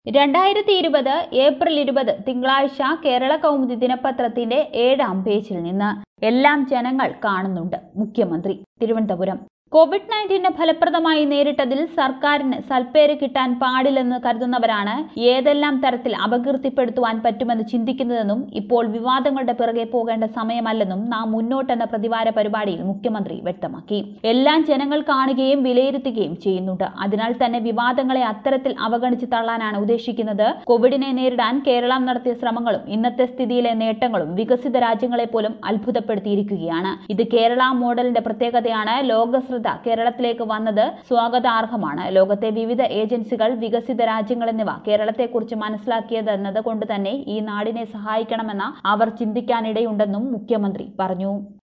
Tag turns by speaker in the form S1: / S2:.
S1: രണ്ടായിരത്തി ഇരുപത് ഏപ്രിൽ ഇരുപത് തിങ്കളാഴ്ച കേരള കൗമുദി ദിനപത്രത്തിന്റെ ഏഴാം പേജിൽ നിന്ന് എല്ലാം ജനങ്ങൾ കാണുന്നുണ്ട് മുഖ്യമന്ത്രി തിരുവനന്തപുരം കോവിഡ് നയൻറ്റീനെ ഫലപ്രദമായി നേരിട്ടതിൽ സർക്കാരിന് സൽപ്പേര് കിട്ടാൻ പാടില്ലെന്ന് കരുതുന്നവരാണ് ഏതെല്ലാം തരത്തിൽ അപകീർത്തിപ്പെടുത്തുവാൻ പറ്റുമെന്ന് ചിന്തിക്കുന്നതെന്നും ഇപ്പോൾ വിവാദങ്ങളുടെ പിറകെ പോകേണ്ട സമയമല്ലെന്നും നാം മുന്നോട്ടെന്ന പ്രതിവാര പരിപാടിയിൽ മുഖ്യമന്ത്രി വ്യക്തമാക്കി എല്ലാം ജനങ്ങൾ കാണുകയും വിലയിരുത്തുകയും ചെയ്യുന്നുണ്ട് അതിനാൽ തന്നെ വിവാദങ്ങളെ അത്തരത്തിൽ അവഗണിച്ച് തള്ളാനാണ് ഉദ്ദേശിക്കുന്നത് കോവിഡിനെ നേരിടാൻ കേരളം നടത്തിയ ശ്രമങ്ങളും ഇന്നത്തെ സ്ഥിതിയിലെ നേട്ടങ്ങളും വികസിത രാജ്യങ്ങളെ പോലും അത്ഭുതപ്പെടുത്തിയിരിക്കുകയാണ് ഇത് കേരള മോഡലിന്റെ പ്രത്യേകതയാണ് ലോകശ്രദ്ധ കേരളത്തിലേക്ക് വന്നത് സ്വാഗതാർഹമാണ് ലോകത്തെ വിവിധ ഏജൻസികൾ വികസിത രാജ്യങ്ങൾ എന്നിവ കേരളത്തെക്കുറിച്ച് മനസ്സിലാക്കിയതെന്നത് കൊണ്ട് തന്നെ ഈ നാടിനെ സഹായിക്കണമെന്ന അവർ ചിന്തിക്കാനിടയുണ്ടെന്നും മുഖ്യമന്ത്രി പറഞ്ഞു